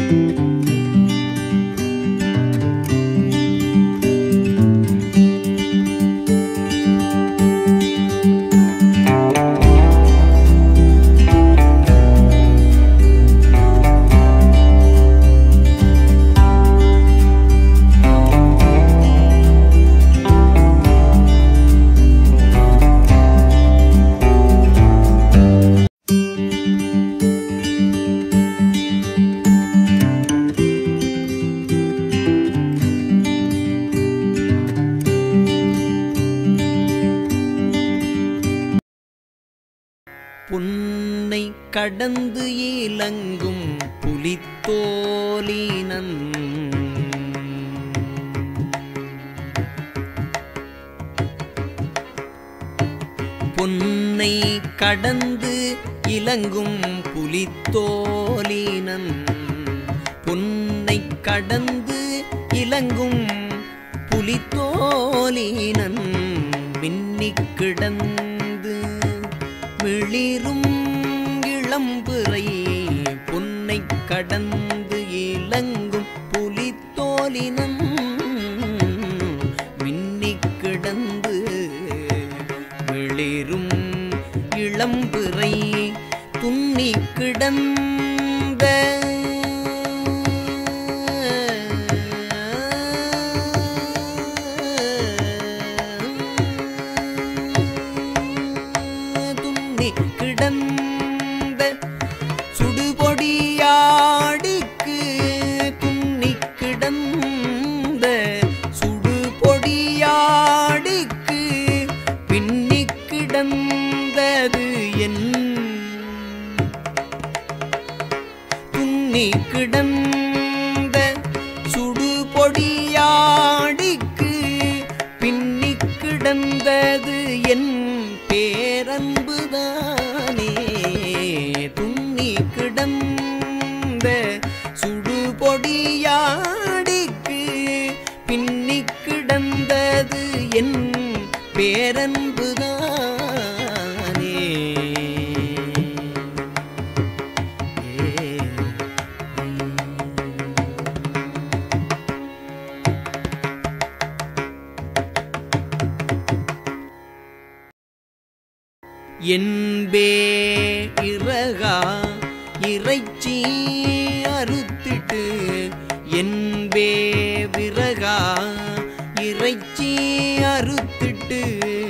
புன்னை கடந்து இலங்கும் புலித்தோலினன் பொன்னை கடந்து இலங்கும் புலித்தோலினன் பொன்னை கடந்து இலங்கும் புலித்தோலினன் மின்னிக் கிடந்து மிளிரும் இளம்பிறை பொன்னை கடந்து இலங்கும் புலித்தோலினன் மின்னிக் கிடந்து மிளிரும் இளம்பிறை துண்ணி கிடந்த துண்ணி கிடந்த சுடுபொடியாடிக்கு துண்ணி கிடந்த சுடுபொடியாடிக்கு பின்னி கிடந்தது என் துண்ணி கிடந்த சுடுபொடியாடிக்கு பின்னி கிடந்தது என் பேரன்புதானே துண்ணி கிடந்த சுடுபொடியாடிக்கு பின்னி கிடந்தது என் பேரன்புதானே என்பே இறகா இறைச்சி அறுத்திட்டு என்பே விறகா இறைச்சி அறுத்திட்டு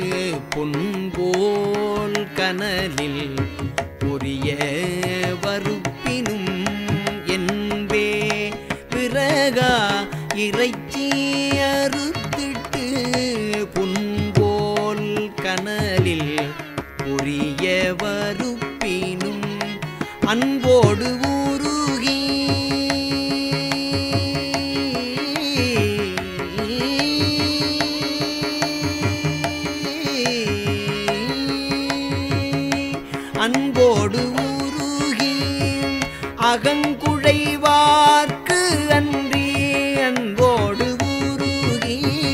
பொன்போல் கனலில் பொரிய வறுப்பினும் என்பே விறகா இறைச்சி அறுத்திட்டு பொன்போல் கனலில் பொரிய வறுப்பினும் அன்போடு ஊருகி அன்போடு ஊருகி அகங்குழைவார்க்கு அன்றி அன்போடு ஊருகி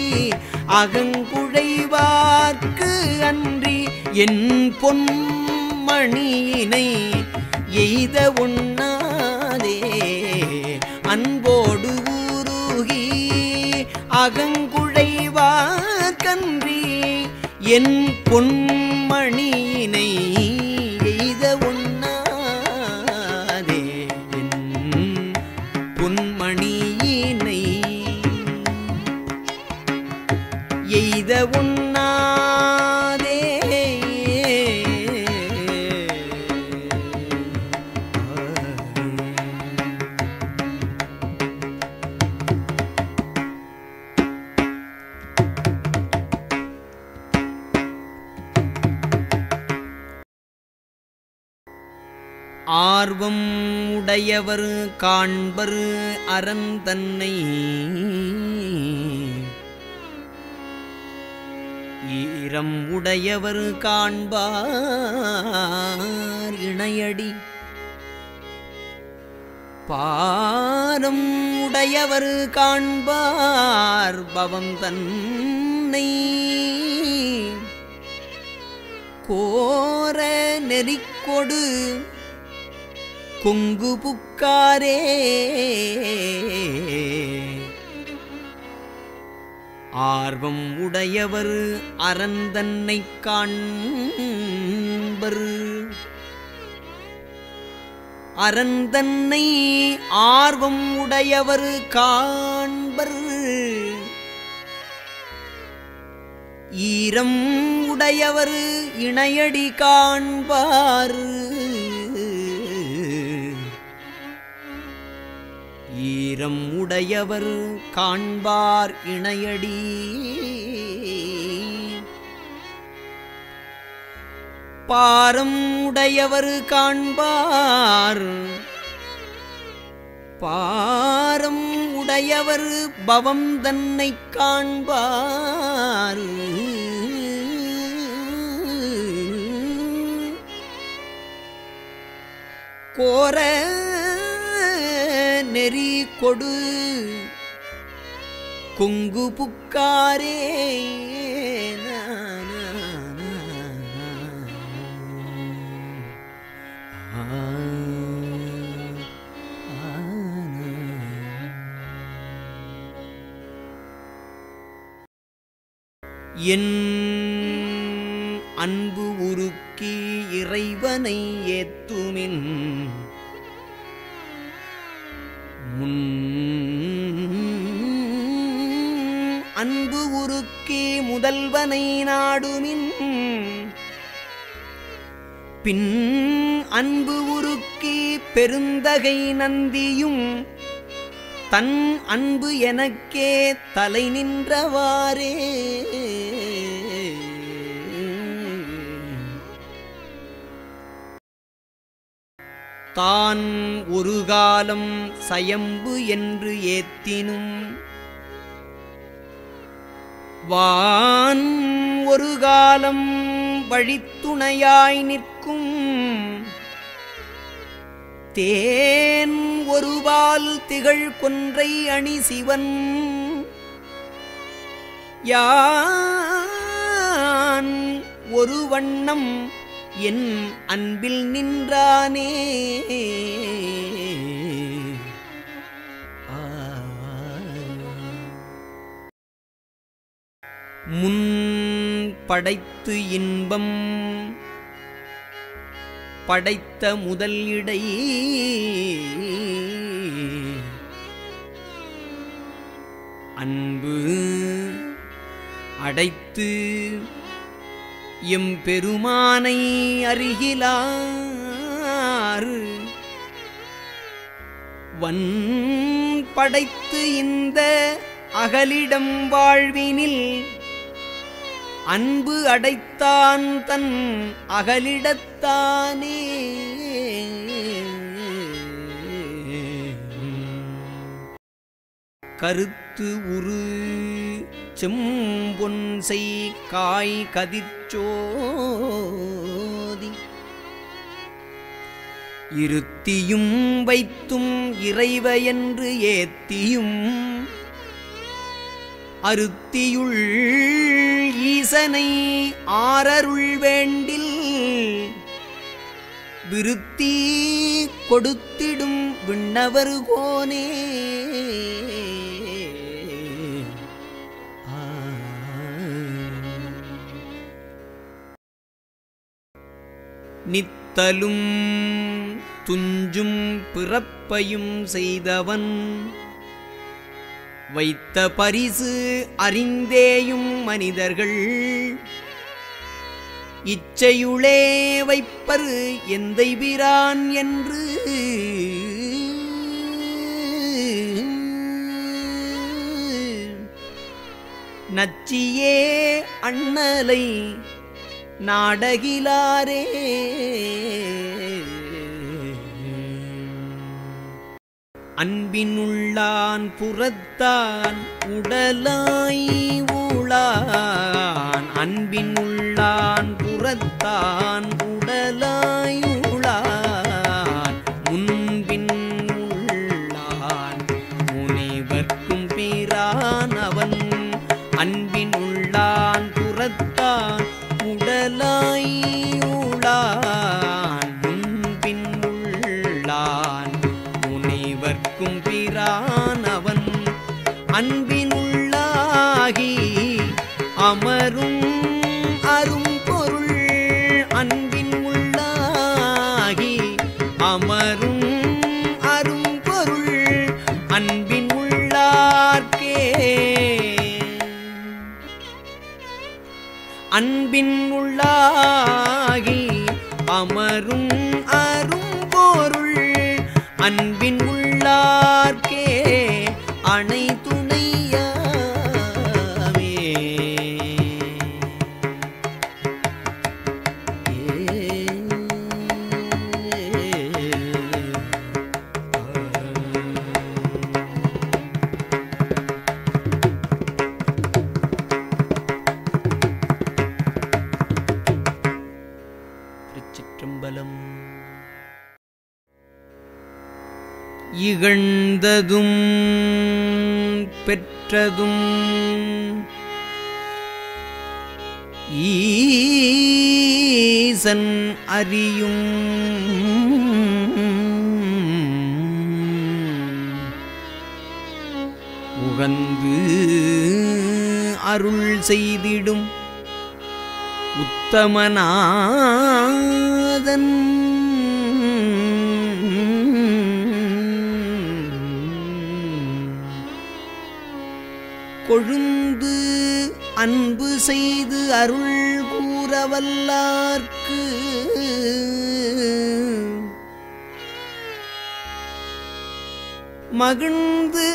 அகங்குழைவார்க்கு அன்றி என் பொன்மணியினை எய்த உண்ணாதே அன்போடு ஊருகி அகங்குழைவார்க்கன்றி என் பொன்மணியினை எய்த உண்ணாதே என் பொன்மணியினை எய்த உண்ணாதே ஆர்வம் உடையவர் காண்பர் அரண் தன்னை ஈரம் உடையவர் காண்பார் இணையடி பாரம் உடையவர் காண்பார் பவம் தன்னை கோர நெறிக்கொடு கொங்கு புக்காரே ஆர்வம் உடையவர் அறந்தன்னைக் காண்பர் அறந்தன்னை ஆர்வம் உடையவர் காண்பர் ஈரம் உடையவர் இணையடி காண்பார் ஈரம் உடையவர் காண்பார் இணையடி பாரம் உடையவர் காண்பார் பாரம் உடையவர் பவம் தன்னை காண்பார் கோர நெறி கொடு கொங்கு புக்காரே நா, நா, நா, நா. ஆ, ஆ, நா. என் அன்பு உருக்கி இறைவனை ஏத்துமின் முன் அன்பு உருக்கி முதல்வனை நாடுமின் பின் அன்பு உருக்கி பெருந்தகை நந்தியும் தன் அன்பு எனக்கே தலை நின்றவாறே தான் ஒரு காலம் சயம்பு என்று ஏத்தினும் வான் ஒரு காலம் வழித்துணையாய் நிற்கும் தேன் ஒருவால் திகழ் கொன்றை அணி சிவன் யான் ஒரு வண்ணம் என் அன்பில் நின்றானே ஆ. முன் படைத்து இன்பம் படைத்த முதல் இடை அன்பு அடைத்து எம் பெருமானை அருகிலாறு வன் படைத்து இந்த அகலிடம் வாழ்வினில் அன்பு அடைத்தான் தன் அகலிடத்தானே கருத்து உரு செம்பொன்சை காய் கதிர்ச்சோதி இருத்தியும் வைத்தும் இறைவ என்று ஏத்தியும் அருத்தியுள் ஈசனை ஆரருள் வேண்டில் விருத்தி கொடுத்திடும் விண்ணவர் கோனே ஆ. நித்தலும் துஞ்சும் பிறப்பையும் செய்தவன் வைத்த பரிசு அறிந்தேயும் மனிதர்கள் இச்சையுளே வைப்பர் எந்தை பிரான் என்று நச்சியே அண்ணலை நாடகிலாரே அன்பினுள்ளான் புறத்தான் உடலாய் உளான் அன்பினுள்ளான் புறத்தான் உடலாய் உளான் முன்பின் உள்ளான் முனிவர்க்கும் பிரான் அவன் அன்பின் உள்ளான் புறத்தான் உடலாய் உளான் முன்பின் உள்ளான் அனைவர்க்கும் பிரானவன் அன்பினுள்ளாகி அமரும் அரும் பொருள் அன்பின் உள்ளாகி அமரும் அரும் பொருள் அன்பின் உள்ளார்க்கே அன்பின் உள்ளாகி அமரும் அரும் பொருள் அன்பின் உள்ளார்க்கே அணை துணையாவே திருச்சிற்றம்பலம் இகழ்ந்ததும் பெற்றதும் ஈசன் அறியும் உகந்து அருள் செய்திடும் உத்தமநாதன் கொழுந்து அன்பு செய்து அருள் கூறவல்லார்க்கு மகிழ்ந்து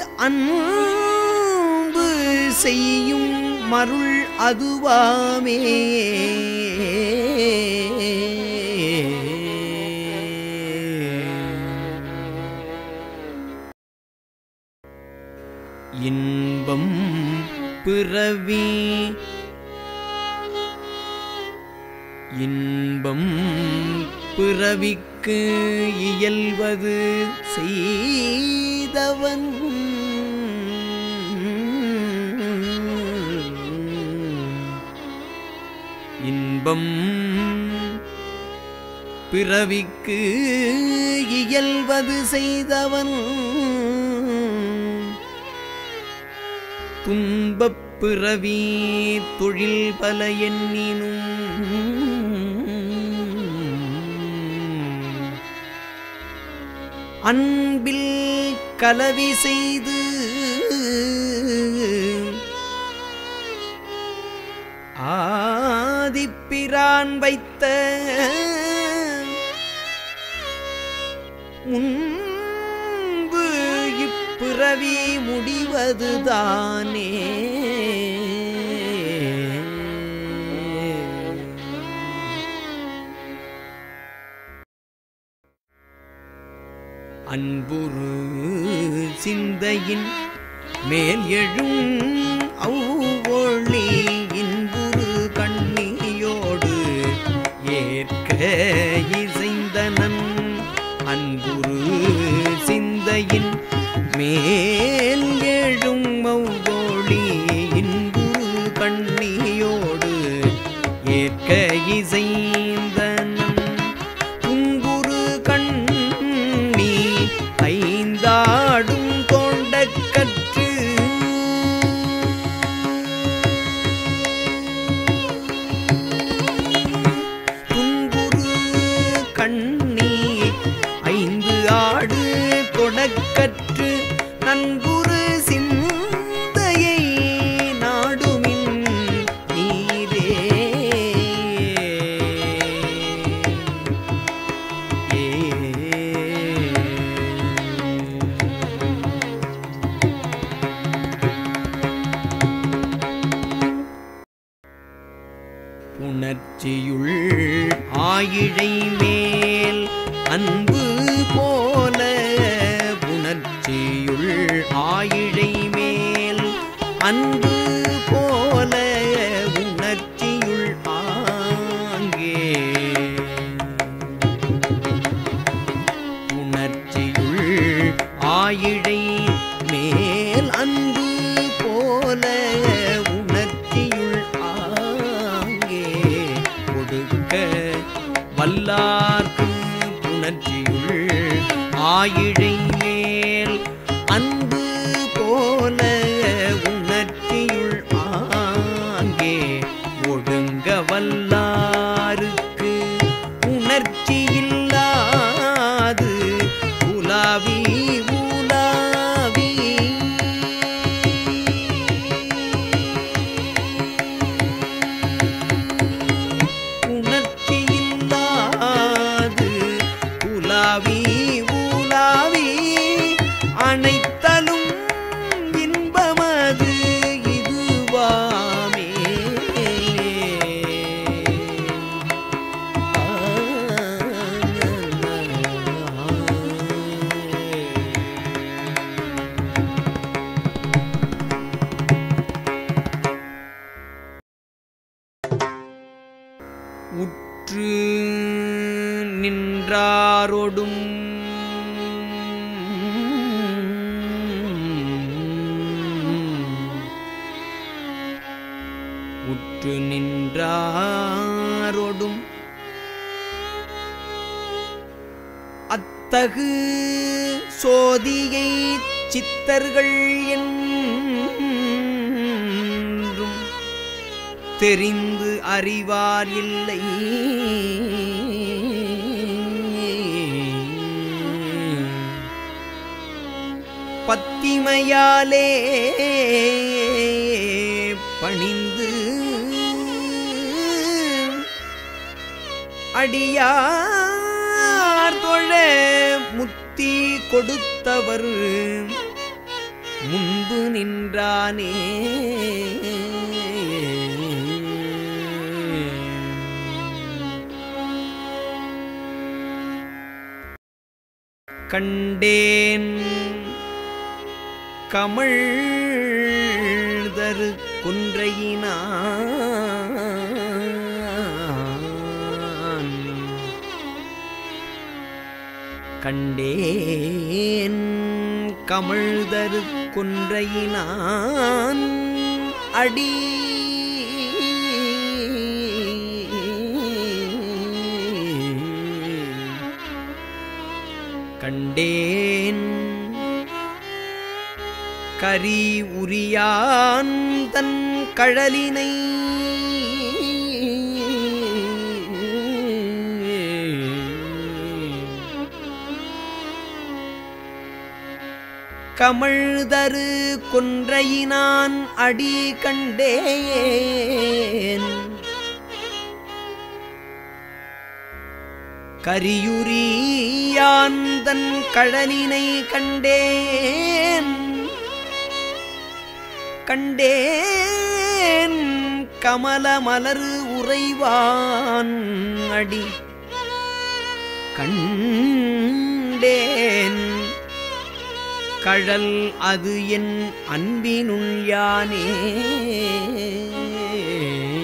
அன்பு செய்யும் மருள் அதுவாமே இன்பம் பிறவி இன்பம் பிறவிக்கு இயல்வது செய்தவன் இன்பம் பிறவிக்கு இயல்வது செய்தவன் துன்பப் பிறவி தொழில் பல எண்ணினும் அன்பில் கலவி செய்து ஆதிப்பிரான் வைத்த முன்பு இப்பிறவி முடிவதுதானே அன்புரு சிந்தையின் மேல் எழும் அவ்வொளி இன்புரு கண்ணியோடு ஏற்க இசைந்தனன் அன்புரு சிந்தையின் மேல் எழும் அவ்வொளி இன்புரு கண்ணியோடு ஏற்க இசைந்தனன் துங்குரு கண்ணி ஐந்தாடும் தோண்டக்கற்று துங்குரு கண்ணி ஐந்து ஆடு தொடக்கற்று நன்புரு சிந்தையை நாடுமின் நீரே உணர்ச்சியுள் ஆயிழை மேல் அன்பு போல உணர்ச்சியுள் ஆயிழை மேல் அன்பு போல உணர்ச்சியுள் ஆங்கே உணர்ச்சியுள் ஆயிழை மேல் அன்பு போல உணர்ச்சியுள் ஆங்கே கொடுக்க வல்லார்க்கு உணர்ச்சியுள் ஆயிழை மேல் நின்றாரொடும் உற்று நின்றாரொடும் அத்தகு சோதியை சித்தர்கள் என்றும் தெரிந்து அறிவார் இல்லை பத்திமையாலே பணிந்து அடியார் தொழ முத்தி கொடுத்தவர் முன்பு நின்றானே கண்டேன் கமிழ்தரு குன்றையினான் கண்டேன் கமிழ்தரு குன்றையினான் அடி கண்டேன் கரி உரியான் தன் கழலினை கமழ்தரு கொன்றையினான் அடி கண்டேன் கரியுரியான் தன் கழலினை கண்டேன் கண்டேன் கமல மலரு உறைவான் அடி கண்டேன் கழல் அது என் அன்பினுள் யானே